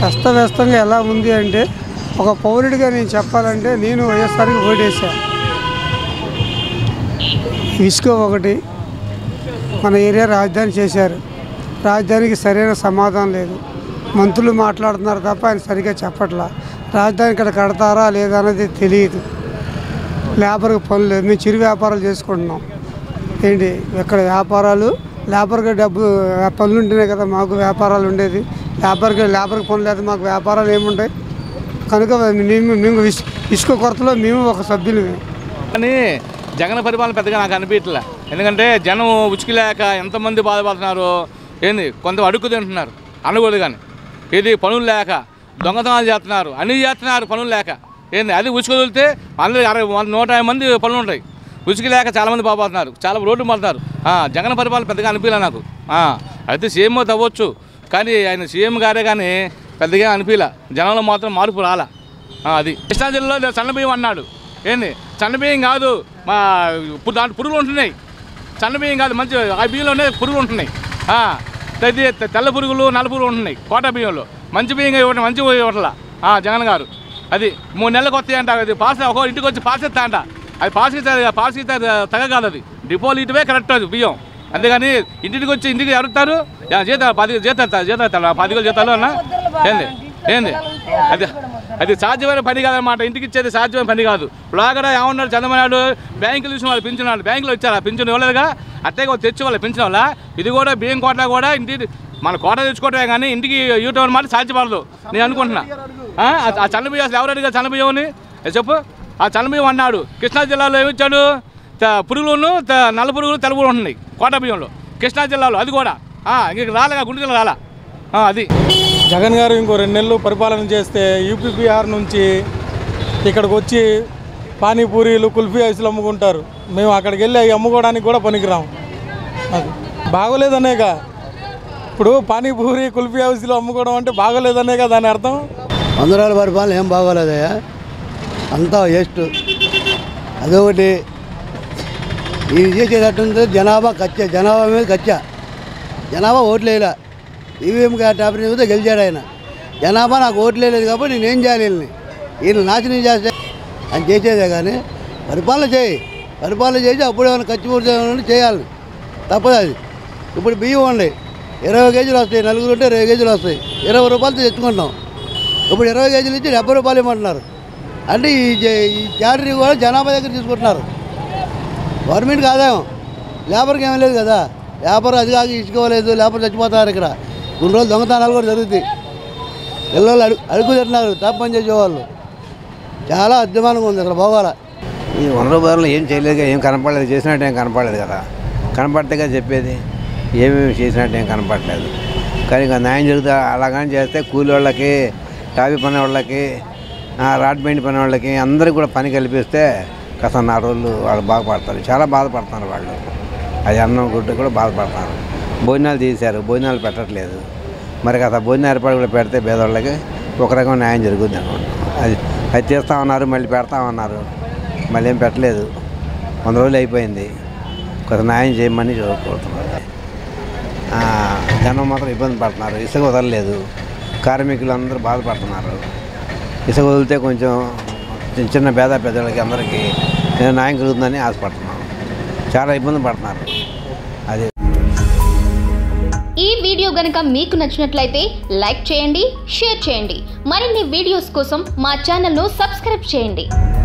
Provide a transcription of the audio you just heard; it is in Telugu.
అస్తవ్యస్తంగా ఎలా ఉంది అంటే ఒక పౌరుడిగా నేను చెప్పాలంటే నేను వైఎస్ఆర్కి ఓటేసా ఇసుక ఒకటి మన ఏరియా రాజధాని చేశారు రాజధానికి సరైన సమాధానం లేదు మంత్రులు మాట్లాడుతున్నారు తప్ప ఆయన సరిగ్గా చెప్పట్లా రాజధాని ఇక్కడ కడతారా లేదా అనేది తెలియదు లేబర్కి పనులు లేదు మేము చిరు వ్యాపారాలు చేసుకుంటున్నాం ఏంటి ఇక్కడ వ్యాపారాలు లేబర్కి డబ్బు పనులు ఉంటేనే కదా మాకు వ్యాపారాలు ఉండేది లేబర్కి లేబర్కి పనులు లేదు మాకు వ్యాపారాలు ఏముంటాయి కనుక మేము మేము ఇస్- ఇసుక కొరతలో మేము ఒక సభ్యులమే కానీ జగన్ పరిపాలన పెద్దగా నాకు అనిపించలే ఎందుకంటే జనం ఉచికి లేక ఎంతమంది బాధపడుతున్నారు ఏంది కొంత అడుక్కు తింటున్నారు అనకూడదు కానీ ఇది పనులు లేక దొంగతనాలు చేస్తున్నారు అన్నీ చేస్తున్నారు పనులు లేక ఏంది అది ఉచికి వదిలితే అందరూ అరవై వంద నూట యాభై మంది పనులు ఉంటాయి ఉచికి లేక చాలామంది బాధపడుతున్నారు చాలా రోడ్డు పడుతున్నారు ఆ, జగన్ పరిపాలన పెద్దగా అనిపించలే నాకు ఆ, అయితే సీఎం తవ్వచ్చు కానీ ఆయన సీఎం గారే కానీ పెద్దగా అనిపించలే జనంలో మాత్రం మార్పు రాలా ఆ, అది కృష్ణా జిల్లాలో సన్న బియ్యం అన్నాడు ఏంది సన్న బియ్యం కాదు మా ఇప్పుడు దాంట్లో పురుగులు ఉంటున్నాయి సన్న బియ్యం కాదు మంచి ఆ బియ్యంలోనే పురుగులు ఉంటున్నాయి ఆ, ఇది తె- తెల్ల పురుగులు నల్ల పురుగులు ఉంటున్నాయి కోట బియ్యంలో మంచి బియ్యం ఇవ్వడం మంచి ఇవ్వట్లా ఆ, జగన్ గారు అది మూడు నెలలకు వస్తాయి అంట అది పాస్ ఒక ఇంటికి వచ్చి పాస్ ఇస్తా అంట అది పాస్ ఇస్తే పాస్ ఇస్తే అది తగ కాదు అది డిపాజిట్వే కరెక్ట్ అది బియ్యం అంతేగాని ఇంటికి వచ్చి ఇంటికి ఎవరుతారు జీతాలు పది జీతాలు జీతాలు పది వేలు జీతాలు అన్న ఏంది ఏంది అది అది సాధ్యమైన పని కాదన్నమాట ఇంటికి ఇచ్చేది సాధ్యమైన పని కాదు లాగడ ఏమన్నాడు చంద్రబాబు బ్యాంకులు చూసిన వాళ్ళు పింఛన్ వాళ్ళు బ్యాంకులో ఇచ్చారా పింఛన్ ఇవ్వలేదుగా అట్టే తెచ్చి వాళ్ళు పింఛన్ వాళ్ళ ఇది కూడా బియ్యం కోట కూడా ఇంటి మన కోట తెచ్చుకోవటమే కానీ ఇంటికి యూటర్న్ మాట సాధ్యపడదు నేను అనుకుంటున్నా ఆ, ఆ- ఆ చన్న బియ్యం అసలు ఎవరు అడిగారు చన్న బియ్యం అని ఏ చెప్పు ఆ చన్న బియ్యం అన్నాడు కృష్ణా జిల్లాలో ఏమిచ్చాడు త- పురుగులను త- నల్ల పురుగులు తెల్ల పురుగులు ఉంటున్నాయి కోట బియ్యంలో కృష్ణా జిల్లాలో అది కూడా ఆ, ఇంక రాలేగా గుంటూరు రాలా ఆ, అది జగన్ గారు ఇంకో రెండు నెలలు పరిపాలన చేస్తే యూపీ బీహార్ నుంచి ఇక్కడికి వచ్చి పానీపూరీలు కుల్ఫీ ఐస్లు అమ్ముకుంటారు మేము అక్కడికి వెళ్ళి అవి అమ్ముకోవడానికి కూడా పనికిరాం అది బాగోలేదనేగా ఇప్పుడు పానీపూరి కుల్ఫీ హౌస్లో అమ్ముకోవడం అంటే బాగోలేదనేగా దాని అర్థం వందరాల పరిపాలన ఏం బాగోలేదయ్యా అంతా వేస్ట్ అదొకటి ఇది చేసేటట్టుంటే జనాభా కచ్చ జనాభా మీద కచ్చ జనాభా ఓట్లు వేయలే ఈవీఎం టాపర్ మీద గెలిచాడు ఆయన జనాభా నాకు ఓట్లు వేయలేదు కాబట్టి నేను ఏం చేయాలి వీళ్ళని వీళ్ళు నాశనం చేస్తే ఆయన చేసేదే కానీ పరిపాలన చేయి పరిపాలన చేసి అప్పుడు ఏమైనా ఖర్చు పూర్తి చేయాలి తప్పదు అది ఇప్పుడు బియ్యం ఉండి ఇరవై కేజీలు వస్తాయి నలుగురు ఉంటే ఇరవై కేజీలు వస్తాయి ఇరవై రూపాయలతో తెచ్చుకుంటాం ఇప్పుడు ఇరవై కేజీలు ఇచ్చి డెబ్బై రూపాయలు ఇవ్వమంటున్నారు అంటే ఈ జ- ఈ క్యాటరీ కూడా జనాభా దగ్గర తీసుకుంటున్నారు గవర్నమెంట్కి ఆదాయం లేబర్కి ఏమీ లేదు కదా లేబర్ అది కాక ఇచ్చుకోలేదు లేబర్ చచ్చిపోతారు ఇక్కడ కొన్ని రోజులు దొంగతనాలు కూడా జరుగుతాయి పిల్లలు అడుగు అడుగు తింటున్నారు తప్పు పని చేసేవాళ్ళు చాలా అద్భుతంగా ఉంది అక్కడ పోవాలా ఈ వనరు బదులు ఏం చేయలేదు ఏం కనపడలేదు చేసినట్టు ఏం కనపడలేదు కదా కనపడితేగా చెప్పేది ఏమేమి చేసినట్టు ఏం కనపడలేదు కానీ ఇంకా న్యాయం జరుగుతా అలాగని చేస్తే కూలి వాళ్ళకి టాపీ పని వాళ్ళకి ఆ, రాడ్ బెండ్ పని వాళ్ళకి అందరికి కూడా పని కల్పిస్తే కాస్త నా రోజులు వాళ్ళు బాగుపడతారు చాలా బాధపడుతున్నారు వాళ్ళు అది అన్నం గుడ్డు కూడా బాధపడుతున్నారు భోజనాలు తీశారు భోజనాలు పెట్టట్లేదు మరి కాస్త భోజనం ఏర్పాటు కూడా పెడితే పేదవాళ్ళకి ఒక రకం న్యాయం జరుగుద్ది అనుకుంటున్నాం అది అది తీస్తామన్నారు మళ్ళీ పెడతామన్నారు మళ్ళీ ఏం పెట్టలేదు వంద రోజులు అయిపోయింది కొంత న్యాయం చేయమని కోరుతున్నారు ఆ, జనం మాత్రం ఇబ్బంది పడుతున్నారు ఇసుక వదలలేదు కార్మికులు అందరూ బాధపడుతున్నారు ఇసుక వదిలితే కొంచెం చిన్న చిన్న పేద పెద్దలకి అందరికీ ఏదో న్యాయం కలుగుతుందని ఆశపడుతున్నాం చాలా ఇబ్బంది పడుతున్నారు అది ఈ వీడియో గనక మీకు నచ్చినట్లయితే లైక్ చేయండి షేర్ చేయండి మరిన్ని వీడియోస్ కోసం మా ఛానల్ను సబ్స్క్రైబ్ చేయండి